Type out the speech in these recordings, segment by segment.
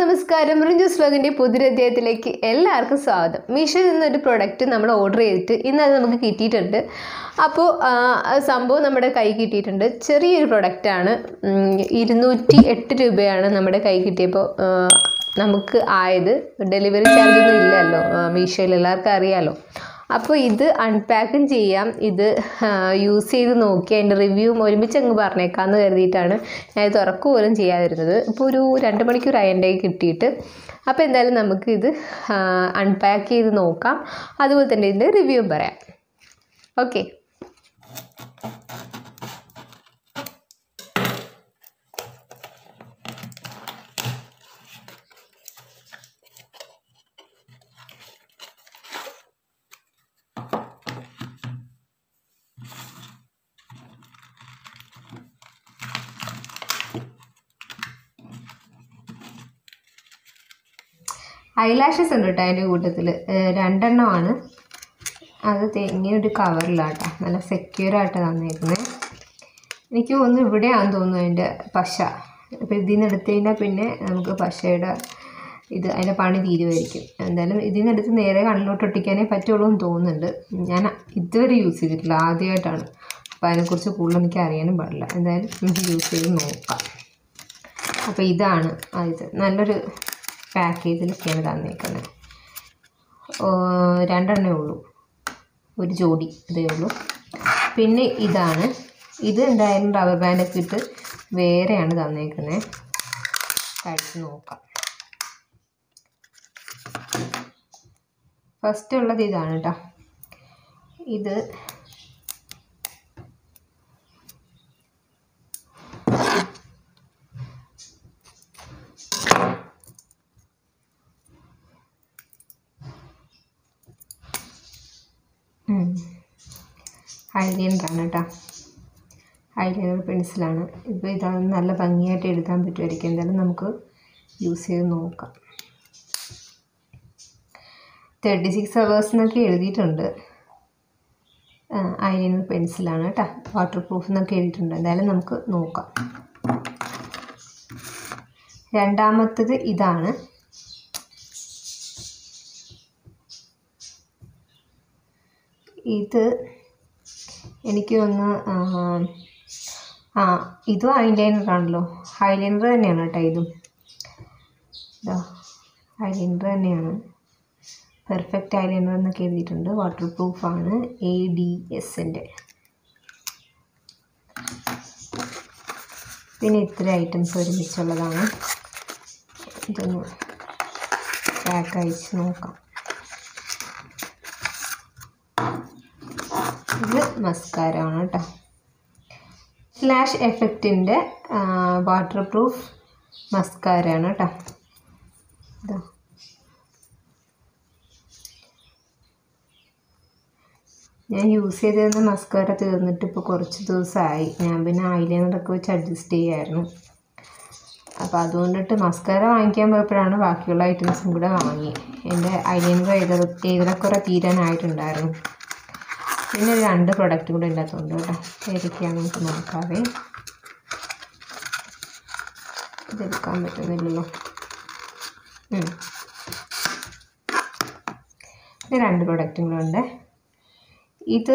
നമസ്കാരം റിഞ്ചൂസ് വ്ലോഗിൻ്റെ പുതിയൊരു അധ്യായത്തിലേക്ക് എല്ലാവർക്കും സ്വാഗതം മീഷോയിൽ നിന്നൊരു പ്രൊഡക്റ്റ് നമ്മൾ ഓർഡർ ചെയ്തിട്ട് ഇന്ന് അത് നമുക്ക് കിട്ടിയിട്ടുണ്ട് അപ്പോൾ ആ, അത് സംഭവം നമ്മുടെ കൈ കിട്ടിയിട്ടുണ്ട് ചെറിയൊരു പ്രൊഡക്റ്റാണ് ഇരുന്നൂറ്റി എട്ട് രൂപയാണ് നമ്മുടെ കൈ കിട്ടിയപ്പോൾ ആ, നമുക്ക് ആയത് ഡെലിവറി ചാർജ് ഒന്നും ഇല്ലല്ലോ ആ, മീഷോയിൽ എല്ലാവർക്കും അറിയാമല്ലോ അപ്പോൾ ഇത് അൺപാക്കും ചെയ്യാം ഇത് യൂസ് ചെയ്ത് നോക്കി അതിൻ്റെ റിവ്യൂവും ഒരുമിച്ച് അങ്ങ് പറഞ്ഞേക്കാമെന്ന് കരുതിയിട്ടാണ് ഞാൻ ഇത് തുറക്കു പോലും ചെയ്യാതിരുന്നത് ഇപ്പോൾ ഒരു രണ്ട് മണിക്കൂർ അതിൻ്റെ കിട്ടിയിട്ട് അപ്പോൾ എന്തായാലും നമുക്ക് ഇത് അൺപാക്ക് ചെയ്ത് നോക്കാം അതുപോലെ തന്നെ ഇതിൻ്റെ റിവ്യൂവും പറയാം ഓക്കെ ഐലാഷസ് ഉണ്ട് കേട്ടോ അതിൻ്റെ കൂട്ടത്തിൽ രണ്ടെണ്ണമാണ് അത് ദേ ഇങ്ങനൊരു കവറിലാട്ടോ നല്ല സെക്യൂർ ആയിട്ട് തന്നേക്കുന്നത് എനിക്ക് തോന്നുന്നു ഇവിടെയാണെന്ന് തോന്നുന്നു അതിൻ്റെ പശ അപ്പോൾ ഇതിൽ നിന്ന് എടുത്തു കഴിഞ്ഞാൽ പിന്നെ നമുക്ക് പശയുടെ ഇത് അതിൻ്റെ പണി തീരുമായിരിക്കും എന്തായാലും ഇതിൽ നിന്ന് എടുത്ത് നേരെ കണ്ണിലോട്ട് ഒട്ടിക്കാനേ പറ്റുള്ളൂ എന്ന് തോന്നുന്നുണ്ട് ഞാൻ ഇതുവരെ യൂസ് ചെയ്തിട്ടില്ല ആദ്യമായിട്ടാണ് അപ്പോൾ അതിനെക്കുറിച്ച് കൂടുതൽ എനിക്ക് അറിയാനും പാടില്ല എന്തായാലും നമുക്ക് യൂസ് ചെയ്ത് നോക്കാം അപ്പോൾ ഇതാണ് ആ ഇത് നല്ലൊരു പാക്കേജിലൊക്കെയാണ് തന്നേക്കുന്നത് ഓ, രണ്ടെണ്ണേ ഉള്ളൂ ഒരു ജോഡി ഇതേ ഉള്ളൂ പിന്നെ ഇതാണ് ഇത് എന്തായാലും റബ്ബർ ബാൻഡൊക്കെ ഇട്ട് വേറെയാണ് തന്നേക്കുന്നത് കഴിച്ച് നോക്കാം ഫസ്റ്റ് ഉള്ളത് ഇതാണ് കേട്ടോ ഇത് ഹൈലൈനറാണ് കേട്ടോ ഹൈലൈനർ പെൻസിലാണ് ഇപ്പോൾ ഇതാണ് നല്ല ഭംഗിയായിട്ട് എഴുതാൻ പറ്റുമായിരിക്കും എന്തായാലും നമുക്ക് യൂസ് ചെയ്ത് നോക്കാം തേർട്ടി സിക്സ് അവേഴ്സ് എന്നൊക്കെ എഴുതിയിട്ടുണ്ട് ഐലൈനർ പെൻസിലാണ് കേട്ടോ വാട്ടർ പ്രൂഫ് എന്നൊക്കെ എഴുതിയിട്ടുണ്ട് എന്തായാലും നമുക്ക് നോക്കാം രണ്ടാമത്തത് ഇതാണ് ഇത് എനിക്ക് ഒന്ന് ആ ഇതും ഐലൈനർ ആണല്ലോ ഐലൈനർ തന്നെയാണ് കേട്ടോ ഇതും ഇതാ ഐലൈനർ തന്നെയാണ് പെർഫെക്റ്റ് ഐലൈനർ എന്നൊക്കെ എഴുതിയിട്ടുണ്ട് വാട്ടർ പ്രൂഫാണ് എ ഡി എസിൻ്റെ പിന്നെ ഇത്ര ഐറ്റംസ് ഒരുമിച്ചുള്ളതാണ് ഇതൊന്ന് പാക്ക് അയച്ച് നോക്കാം ഇത് മസ്കാര ആണ് കേട്ടോ ഫ്ലാഷ് എഫക്റ്റിൻ്റെ വാട്ടർ പ്രൂഫ് മസ്കാര ആണ് കേട്ടോ ഇതാ ഞാൻ യൂസ് ചെയ്തിരുന്ന മസ്കാര തീർന്നിട്ട് ഇപ്പോൾ കുറച്ച് ദിവസമായി ഞാൻ പിന്നെ ഐലൈനറൊക്കെ വെച്ച് അഡ്ജസ്റ്റ് ചെയ്യായിരുന്നു അപ്പോൾ അതുകൊണ്ടിട്ട് മസ്കാര വാങ്ങിക്കാൻ പോയപ്പോഴാണ് ബാക്കിയുള്ള ഐറ്റംസും കൂടെ വാങ്ങി എൻ്റെ ഐലൈനർ ഏതൊ ഏതൊക്കെ തീരാനായിട്ടുണ്ടായിരുന്നു പിന്നെ ഒരു രണ്ട് പ്രൊഡക്റ്റ് കൂടെ ഇതിനകത്തുണ്ട് കേട്ടോ ഏതൊക്കെയാണ് നമുക്ക് നോക്കാവേ ഇതെടുക്കാൻ പറ്റുന്നില്ലല്ലോ ഉം. ഇത് രണ്ട് പ്രൊഡക്റ്റും കൂടെ ഉണ്ട് ഇത്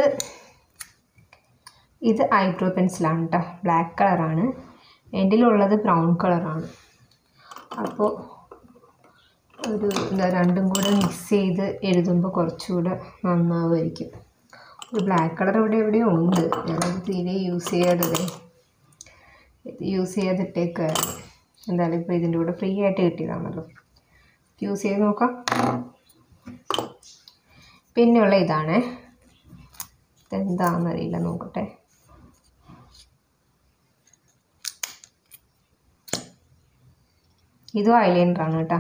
ഇത് ഐബ്രോ പെൻസിലാണ് കേട്ടോ ബ്ലാക്ക് കളറാണ് എൻ്റെ ഉള്ളത് ബ്രൗൺ കളറാണ് അപ്പോൾ ഒരു എന്താ രണ്ടും കൂടെ മിക്സ് ചെയ്ത് എഴുതുമ്പോൾ കുറച്ചുകൂടെ നന്നാവുമായിരിക്കും ഒരു ബ്ലാക്ക് കളർ ഇവിടെ എവിടെയോ ഉണ്ട് ഞാനത് തീരെ യൂസ് ചെയ്യാതെ ഇത് യൂസ് ചെയ്തിട്ടേക്കായിരുന്നു എന്തായാലും ഇപ്പോൾ ഇതിൻ്റെ കൂടെ ഫ്രീ ആയിട്ട് കിട്ടിയതാണല്ലോ യൂസ് ചെയ്ത് നോക്കാം പിന്നെയുള്ള ഇതാണ് ഇതെന്താണെന്നറിയില്ല നോക്കട്ടെ ഇതും ഐലൈനറാണ് കേട്ടോ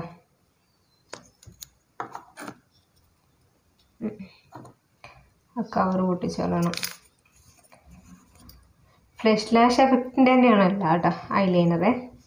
ആ കവർ പൊട്ടിച്ചോളണം ഫ്ലഷ് ലാഷ് എഫക്റ്റിൻ്റെ തന്നെയാണ് അല്ല കേട്ടോ ഐലൈനറെ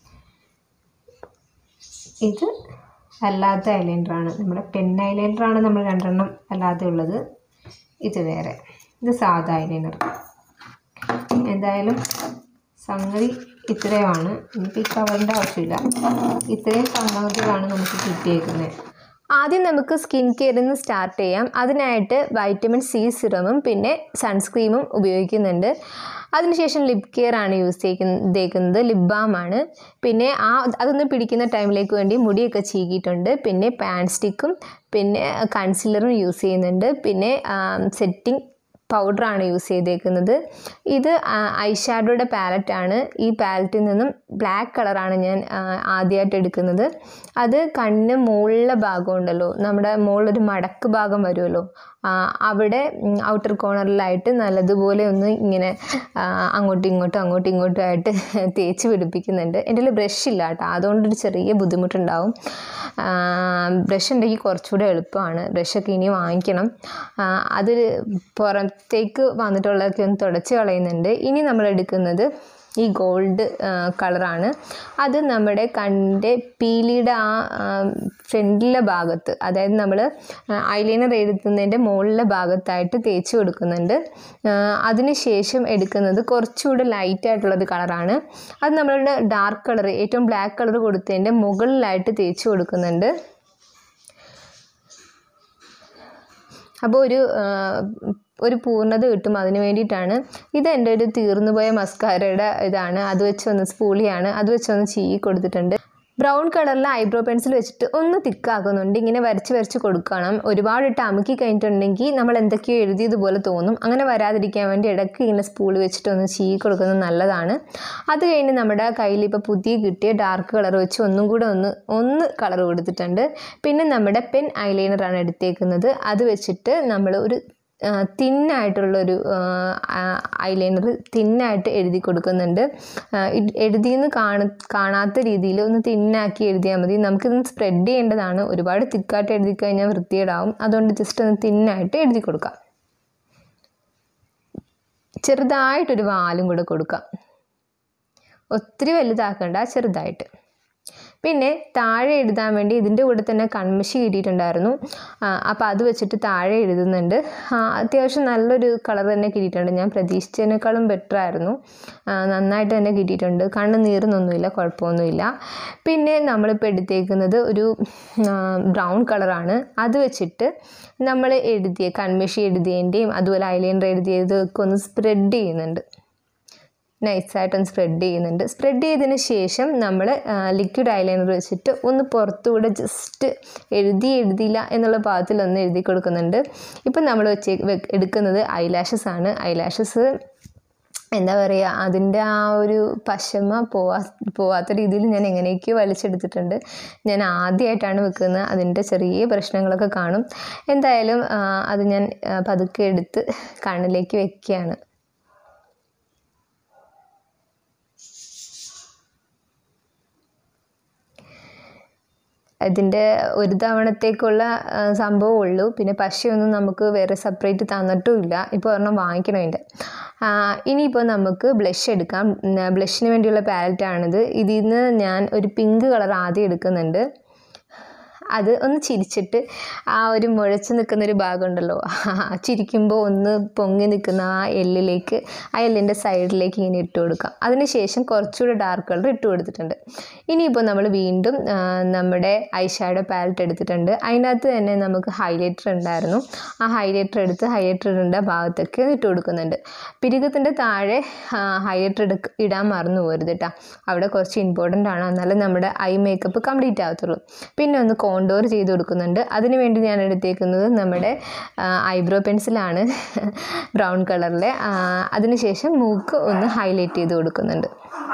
ഇത് അല്ലാത്ത ഐലൈനറാണ് നമ്മുടെ പെൻ ഐലൈനറാണ് നമ്മൾ രണ്ടെണ്ണം അല്ലാതെ ഉള്ളത് ഇത് വേറെ ഇത് സാധാ ഐലൈനർ എന്തായാലും സംഗതി ഇത്രയുമാണ് ഇനിയിപ്പോൾ ഈ കവറിൻ്റെ ആവശ്യമില്ല ഇത്രയും സംഗതികളാണ് നമുക്ക് കിട്ടിയേക്കുന്നത് ആദ്യം നമുക്ക് സ്കിൻ കെയറിൽ നിന്ന് സ്റ്റാർട്ട് ചെയ്യാം അതിനായിട്ട് വൈറ്റമിൻ സി സിറമും പിന്നെ സൺസ്ക്രീമും ഉപയോഗിക്കുന്നുണ്ട് അതിനുശേഷം ലിപ് കെയർ ആണ് യൂസ് ചെയ്തേക്കുന്നത് ലിപ് ബാം ആണ് പിന്നെ ആ അതൊന്ന് പിടിക്കുന്ന ടൈമിലേക്ക് വേണ്ടി മുടിയൊക്കെ ചീകിയിട്ടുണ്ട് പിന്നെ പാൻ സ്റ്റിക്കും പിന്നെ കൺസീലറും യൂസ് ചെയ്യുന്നുണ്ട് പിന്നെ സെറ്റിംഗ് പൗഡറാണ് യൂസ് ചെയ്തേക്കുന്നത് ഇത് ഐ ഷാഡോയുടെ പാലറ്റാണ് ഈ പാലറ്റിൽ നിന്നും ബ്ലാക്ക് കളറാണ് ഞാൻ ആ, ആദ്യമായിട്ട് എടുക്കുന്നത് അത് കണ്ണിന് മുകളിലെ ഭാഗം ഉണ്ടല്ലോ നമ്മുടെ മുകളിലൊരു മടക്ക് ഭാഗം വരുമല്ലോ ആ, അവിടെ ഔട്ടർ കോർണറിലായിട്ട് നല്ലതുപോലെ ഒന്ന് ഇങ്ങനെ ആ, അങ്ങോട്ടും ഇങ്ങോട്ടും അങ്ങോട്ടും ഇങ്ങോട്ടും ആയിട്ട് തേച്ച് പിടിപ്പിക്കുന്നുണ്ട് എൻ്റെ കയ്യിൽ ബ്രഷ് ഇല്ല കേട്ടോ അതുകൊണ്ടൊരു ചെറിയ ബുദ്ധിമുട്ടുണ്ടാവും ബ്രഷ് ഉണ്ടെങ്കിൽ കുറച്ചുകൂടെ എളുപ്പമാണ് ബ്രഷൊക്കെ ഇനി വാങ്ങിക്കണം ആ, അത് പുറത്തേക്ക് വന്നിട്ടുള്ളതൊക്കെ ഒന്ന് തുടച്ച് കളയുന്നുണ്ട് ഇനി നമ്മൾ എടുക്കുന്നത് ഈ ഗോൾഡ് കളറാണ് അത് നമ്മുടെ കണ്ണിൻ്റെ പീലിയുടെ ആ ഫ്രണ്ടിലെ ഭാഗത്ത് അതായത് നമ്മൾ ഐലൈനർ എഴുതുന്നതിൻ്റെ മുകളിലെ ഭാഗത്തായിട്ട് തേച്ച് കൊടുക്കുന്നുണ്ട് ആ, അതിനുശേഷം എടുക്കുന്നത് കുറച്ചുകൂടെ ലൈറ്റ് ആയിട്ടുള്ളൊരു കളറാണ് അത് നമ്മളുടെ ഡാർക്ക് കളർ ഏറ്റവും ബ്ലാക്ക് കളർ കൊടുത്തതിൻ്റെ മുകളിലായിട്ട് തേച്ച് കൊടുക്കുന്നുണ്ട് അപ്പോൾ ഒരു ആ, ഒരു പൂർണ്ണത കിട്ടും അതിന് വേണ്ടിയിട്ടാണ് ഇത് എൻ്റെ ഒരു തീർന്നു പോയ മസ്കാരയുടെ ഇതാണ് അത് വെച്ച് ഒന്ന് സ്പൂളിയാണ് അത് വെച്ച് ഒന്ന് ചീകി കൊടുത്തിട്ടുണ്ട് ബ്രൗൺ കളറിൽ ഐബ്രോ പെൻസിൽ വെച്ചിട്ട് ഒന്ന് തിക്കാക്കുന്നുണ്ട് ഇങ്ങനെ വരച്ച് വരച്ച് കൊടുക്കണം ഒരുപാട് ഇട്ട് അമുക്കി കഴിഞ്ഞിട്ടുണ്ടെങ്കിൽ നമ്മൾ എന്തൊക്കെയോ എഴുതിയതുപോലെ തോന്നും അങ്ങനെ വരാതിരിക്കാൻ വേണ്ടി ഇടയ്ക്ക് ഇങ്ങനെ സ്പൂൾ വെച്ചിട്ട് ഒന്ന് ചീകി കൊടുക്കുന്നത് നല്ലതാണ് അത് കഴിഞ്ഞ് നമ്മുടെ കയ്യിൽ ഇപ്പോൾ പുതിയ കിട്ടിയ ഡാർക്ക് കളർ വെച്ച് ഒന്നും കൂടെ ഒന്ന് ഒന്ന് കളർ കൊടുത്തിട്ടുണ്ട് പിന്നെ നമ്മുടെ പെൻ ഐലൈനറാണ് എടുത്തേക്കുന്നത് അത് വെച്ചിട്ട് നമ്മൾ ഒരു തിന്നായിട്ടുള്ളൊരു ഐലൈനർ തിന്നായിട്ട് എഴുതി കൊടുക്കുന്നുണ്ട് ആ, ഇത് എഴുതിയെന്ന് കാണ കാണാത്ത രീതിയിൽ ഒന്ന് തിന്നാക്കി എഴുതിയാൽ മതി നമുക്കിതൊന്ന് സ്പ്രെഡ് ചെയ്യേണ്ടതാണ് ഒരുപാട് തിക്കായിട്ട് എഴുതി കഴിഞ്ഞാൽ വൃത്തികേടാവും അതുകൊണ്ട് ജസ്റ്റ് ഒന്ന് തിന്നായിട്ട് എഴുതി കൊടുക്കാം ചെറുതായിട്ടൊരു വാലും കൂടെ കൊടുക്കാം ഒത്തിരി വലുതാക്കണ്ട ചെറുതായിട്ട് പിന്നെ താഴെ എഴുതാൻ വേണ്ടി ഇതിൻ്റെ കൂടെ തന്നെ കൺമഷി കിട്ടിയിട്ടുണ്ടായിരുന്നു അപ്പോൾ അത് വെച്ചിട്ട് താഴെ എഴുതുന്നുണ്ട് ആ, അത്യാവശ്യം നല്ലൊരു കളർ തന്നെ കിട്ടിയിട്ടുണ്ട് ഞാൻ പ്രതീക്ഷിച്ചതിനേക്കാളും ബെറ്റർ ആയിരുന്നു ആ, നന്നായിട്ട് തന്നെ കിട്ടിയിട്ടുണ്ട് കണ്ണ് നീറുന്നൊന്നുമില്ല കുഴപ്പമൊന്നുമില്ല പിന്നെ നമ്മളിപ്പോൾ എടുത്തേക്കുന്നത് ഒരു ബ്രൗൺ കളറാണ് അത് വെച്ചിട്ട് നമ്മൾ എഴുതിയ കൺമഷി എഴുതിയതിൻ്റെയും അതുപോലെ ഐലൈനർ എഴുതിയതൊക്കെ ഒന്ന് സ്പ്രെഡ് ചെയ്യുന്നുണ്ട് നൈസായിട്ടൊന്ന് സ്പ്രെഡ് ചെയ്യുന്നുണ്ട് സ്പ്രെഡ് ചെയ്തതിന് ശേഷം നമ്മൾ ലിക്വിഡ് ഐലൈനർ വെച്ചിട്ട് ഒന്ന് പുറത്തുകൂടെ ജസ്റ്റ് എഴുതി എഴുതിയില്ല എന്നുള്ള ഭാഗത്തിൽ ഒന്ന് എഴുതി കൊടുക്കുന്നുണ്ട് ഇപ്പം നമ്മൾ വെച്ച് വെ- എടുക്കുന്നത് ഐലാഷസ് ആണ് ഐലാഷസ് എന്താ പറയുക അതിൻ്റെ ആ ഒരു പശമ പോവാ പോവാത്ത രീതിയിൽ ഞാൻ എങ്ങനെയൊക്കെയോ വലിച്ചെടുത്തിട്ടുണ്ട് ഞാൻ ആദ്യമായിട്ടാണ് വെക്കുന്നത് അതിൻ്റെ ചെറിയ പ്രശ്നങ്ങളൊക്കെ കാണും എന്തായാലും ആ, അത് ഞാൻ ആ, പതുക്കെ എടുത്ത് കണ്ണിലേക്ക് വെക്കുകയാണ് ഇതിൻ്റെ ഒരു തവണത്തേക്കുള്ള ആ, സംഭവമേ ഉള്ളൂ പിന്നെ പശയൊന്നും നമുക്ക് വേറെ സെപ്പറേറ്റ് തന്നിട്ടുമില്ല ഇപ്പോൾ ഒരെണ്ണം വാങ്ങിക്കണം അതിൻ്റെ ഇനിയിപ്പോൾ നമുക്ക് ബ്ലഷ് എടുക്കാം ബ്ലഷിന് വേണ്ടിയുള്ള പാലറ്റാണിത് ഇതിൽ നിന്ന് ഞാൻ ഒരു പിങ്ക് കളർ ആദ്യം എടുക്കുന്നുണ്ട് അത് ഒന്ന് ചിരിച്ചിട്ട് ആ ഒരു മുഴച്ച് നിൽക്കുന്ന ഒരു ഭാഗമുണ്ടല്ലോ ചിരിക്കുമ്പോൾ ഒന്ന് പൊങ്ങി നിൽക്കുന്ന ആ എല്ലിലേക്ക് ആ എല്ലിൻ്റെ സൈഡിലേക്ക് ഇങ്ങനെ ഇട്ട് കൊടുക്കാം അതിനുശേഷം കുറച്ചുകൂടെ ഡാർക്ക് കളർ ഇട്ട് കൊടുത്തിട്ടുണ്ട് ഇനിയിപ്പോൾ നമ്മൾ വീണ്ടും ആ, നമ്മുടെ ഐ ഷാഡോ പാലറ്റ് എടുത്തിട്ടുണ്ട് അതിനകത്ത് തന്നെ നമുക്ക് ഹൈലൈറ്റർ ഉണ്ടായിരുന്നു ആ ഹൈലൈറ്റർ എടുത്ത് ഹൈലൈറ്റർ ഇടേണ്ട ഭാഗത്തൊക്കെ ഇട്ട് കൊടുക്കുന്നുണ്ട് പിരികത്തിൻ്റെ താഴെ ഹൈലൈറ്റർ എടുക്ക ഇടാൻ മറന്നു പോരുത് കേട്ടോ അവിടെ കുറച്ച് ഇമ്പോർട്ടൻ്റ് ആണ് എന്നാലും നമ്മുടെ ഐ മേക്കപ്പ് കംപ്ലീറ്റ് ആകത്തുള്ളൂ പിന്നെ ഒന്ന് കോണ്ടോർ ചെയ്ത് കൊടുക്കുന്നുണ്ട് അതിന് വേണ്ടി ഞാൻ എടുത്തേക്കുന്നത് നമ്മുടെ ഐബ്രോ പെൻസിലാണ് ബ്രൗൺ കളറിലെ അതിനുശേഷം മൂക്ക് ഒന്ന് ഹൈലൈറ്റ് ചെയ്ത് കൊടുക്കുന്നുണ്ട്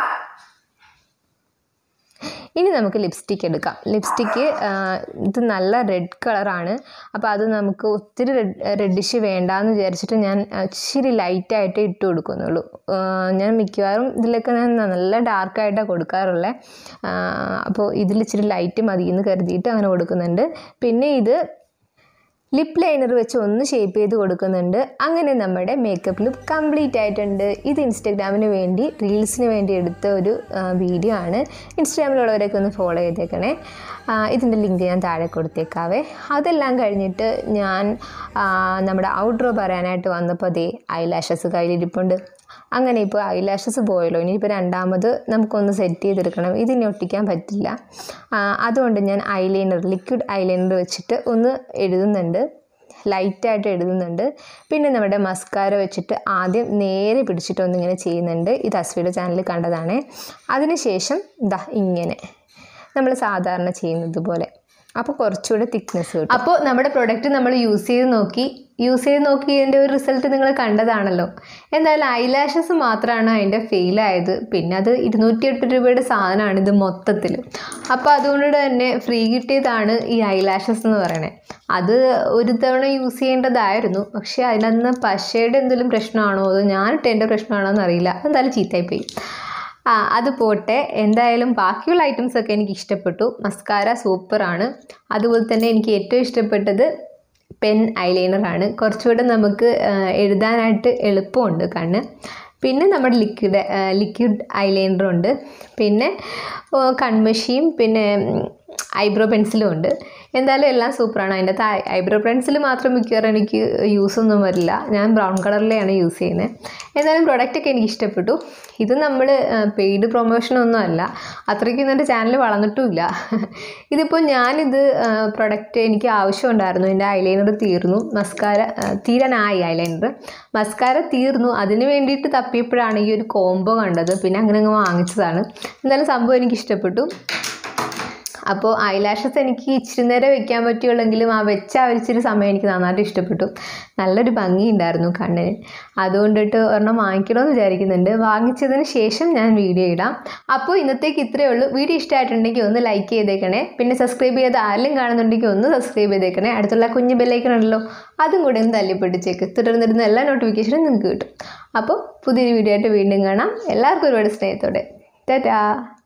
ഇനി നമുക്ക് ലിപ്സ്റ്റിക്ക് എടുക്കാം ലിപ്സ്റ്റിക്ക് ഇത് നല്ല റെഡ് കളറാണ് അപ്പോൾ അത് നമുക്ക് ഒത്തിരി റെഡ് റെഡിഷ് വേണ്ടാന്ന് വിചാരിച്ചിട്ട് ഞാൻ ആ, ഇച്ചിരി ലൈറ്റായിട്ട് ഇട്ട് കൊടുക്കുന്നുള്ളൂ ആ, ഞാൻ മിക്കവാറും ഇതിലൊക്കെ ഞാൻ നല്ല ഡാർക്കായിട്ടാണ് കൊടുക്കാറുള്ളത് അപ്പോൾ ഇതിൽ ഇച്ചിരി ലൈറ്റ് മതി എന്ന് കരുതിയിട്ട് അങ്ങനെ കൊടുക്കുന്നുണ്ട് പിന്നെ ഇത് ലിപ്പ് ലൈനർ വെച്ച് ഒന്ന് ഷേപ്പ് ചെയ്ത് കൊടുക്കുന്നുണ്ട് അങ്ങനെ നമ്മുടെ മേക്കപ്പ് ലുക്ക് കംപ്ലീറ്റ് ആയിട്ടുണ്ട് ഇത് ഇൻസ്റ്റഗ്രാമിന് വേണ്ടി റീൽസിന് വേണ്ടി എടുത്ത ഒരു ആ, വീഡിയോ ആണ് ഇൻസ്റ്റാഗ്രാമിലുള്ളവരൊക്കെ ഒന്ന് ഫോളോ ചെയ്തേക്കണേ ആ, ഇതിൻ്റെ ലിങ്ക് ഞാൻ താഴെ കൊടുത്തേക്കാവേ അതെല്ലാം കഴിഞ്ഞിട്ട് ഞാൻ ആ, നമ്മുടെ ഔട്ട്ഡ്രോ പറയാനായിട്ട് വന്നപ്പോൾ അതേ ഐ ലാഷസ് കയ്യിലിരിപ്പുണ്ട് അങ്ങനെ ഇപ്പോൾ ഐലാഷസ് പോയല്ലോ ഇനിയിപ്പോൾ രണ്ടാമത് നമുക്കൊന്ന് സെറ്റ് ചെയ്തെടുക്കണം ഇതിനി ഒട്ടിക്കാൻ പറ്റില്ല ആ, അതുകൊണ്ട് ഞാൻ ഐലൈനർ ലിക്വിഡ് ഐലൈനർ വെച്ചിട്ട് ഒന്ന് എഴുതുന്നുണ്ട് ലൈറ്റായിട്ട് എഴുതുന്നുണ്ട് പിന്നെ നമ്മുടെ മസ്കാര വെച്ചിട്ട് ആദ്യം നേരെ പിടിച്ചിട്ട് ഒന്നിങ്ങനെ ചെയ്യുന്നുണ്ട് ഇത് അസ്വിയുടെ ചാനലിൽ കണ്ടതാണ് അതിനുശേഷം ദാ ഇങ്ങനെ നമ്മൾ സാധാരണ ചെയ്യുന്നത് പോലെ അപ്പോൾ കുറച്ചുകൂടെ തിക്നെസ് കിട്ടും അപ്പോൾ നമ്മുടെ പ്രൊഡക്റ്റ് നമ്മൾ യൂസ് ചെയ്ത് നോക്കി യൂസ് ചെയ്ത് നോക്കി ഇതിൻ്റെ ഒരു റിസൾട്ട് നിങ്ങൾ കണ്ടതാണല്ലോ എന്തായാലും ഐലാഷസ് മാത്രമാണ് അതിൻ്റെ ഫെയിലായത് പിന്നെ അത് ഇരുന്നൂറ്റി എട്ട് രൂപയുടെ സാധനമാണ് ഇത് മൊത്തത്തിൽ അപ്പോൾ അതുകൊണ്ട് തന്നെ ഫ്രീ കിട്ടിയതാണ് ഈ ഐലാഷസ് എന്ന് പറയുന്നത് അത് ഒരു തവണ യൂസ് ചെയ്യേണ്ടതായിരുന്നു പക്ഷേ അതിനകത്ത് പശയുടെ എന്തെങ്കിലും പ്രശ്നമാണോ അതോ ഞാനിട്ടതിൻ്റെ പ്രശ്നമാണോ എന്നറിയില്ല എന്തായാലും ചീത്തയായിപ്പോയി ആ അത് പോട്ടെ എന്തായാലും ബാക്കിയുള്ള ഐറ്റംസ് ഒക്കെ എനിക്ക് ഇഷ്ടപ്പെട്ടു മസ്കാര സൂപ്പറാണ് അതുപോലെ തന്നെ എനിക്ക് ഏറ്റവും ഇഷ്ടപ്പെട്ടത് പെൻ ഐലൈനറാണ് കുറച്ചുകൂടെ നമുക്ക് ആ, എഴുതാനായിട്ട് എളുപ്പമുണ്ട് കണ്ണ് പിന്നെ നമ്മുടെ ലിക്വിഡ് ലിക്വിഡ് ഐലൈനറുണ്ട് പിന്നെ ഓ, കൺമഷിയും പിന്നെ ഐബ്രോ പെൻസിലും ഉണ്ട് എന്തായാലും എല്ലാം സൂപ്പറാണ് അതിൻ്റെ അകത്ത് ഐബ്രോ പെൻസിൽ മാത്രം മിക്കവാറും എനിക്ക് യൂസ് ഒന്നും വരില്ല ഞാൻ ബ്രൗൺ കളറിലെയാണ് യൂസ് ചെയ്യുന്നത് എന്തായാലും പ്രൊഡക്റ്റൊക്കെ എനിക്ക് ഇഷ്ടപ്പെട്ടു ഇത് നമ്മൾ പെയ്ഡ് പ്രൊമോഷനൊന്നും അല്ല അത്രയ്ക്കും എൻ്റെ ചാനൽ വളർന്നിട്ടുമില്ല ഇതിപ്പോൾ ഞാനിത് പ്രൊഡക്റ്റ് എനിക്ക് ആവശ്യമുണ്ടായിരുന്നു എൻ്റെ ഐലൈനർ തീർന്നു മസ്കാര ആ, തീരാനായി ഐലൈനർ മസ്കാര തീർന്നു അതിന് വേണ്ടിയിട്ട് തപ്പിയപ്പോഴാണ് ഈ ഒരു കോംബോ കണ്ടത് പിന്നെ അങ്ങനെ അങ്ങ് വാങ്ങിച്ചതാണ് എന്തായാലും സംഭവം എനിക്ക് ഇഷ്ടപ്പെട്ടു അപ്പോൾ ഐലാഷസ് എനിക്ക് ഇച്ചിരി നേരം വെക്കാൻ പറ്റുള്ളെങ്കിലും ആ വെച്ച ആ ഒരു ഇച്ചിരി സമയം എനിക്ക് നന്നായിട്ട് ഇഷ്ടപ്പെട്ടു നല്ലൊരു ഭംഗിയുണ്ടായിരുന്നു കണ്ണിന് അതുകൊണ്ടിട്ട് ഒരെണ്ണം വാങ്ങിക്കണമെന്ന് വിചാരിക്കുന്നുണ്ട് വാങ്ങിച്ചതിന് ശേഷം ഞാൻ വീഡിയോ ഇടാം അപ്പോൾ ഇന്നത്തേക്ക് ഇത്രയേ ഉള്ളൂ വീഡിയോ ഇഷ്ടമായിട്ടുണ്ടെങ്കിൽ ഒന്ന് ലൈക്ക് ചെയ്തേക്കണേ പിന്നെ സബ്സ്ക്രൈബ് ചെയ്ത് ആരെങ്കിലും കാണുന്നുണ്ടെങ്കിൽ ഒന്ന് സബ്സ്ക്രൈബ് ചെയ്തേക്കണേ അടുത്തുള്ള കുഞ്ഞ് ബെല്ലൈക്കൺ ഉണ്ടല്ലോ അതും കൂടെ ഒന്ന് തല്ലിപ്പൊട്ടിച്ചേക്ക് തുടർന്നിരുന്ന എല്ലാ നോട്ടിഫിക്കേഷനും നിങ്ങൾക്ക് കിട്ടും അപ്പോൾ പുതിയൊരു വീഡിയോ ആയിട്ട് വീണ്ടും കാണാം എല്ലാവർക്കും ഒരുപാട് സ്നേഹത്തോടെ ടാറ്റാ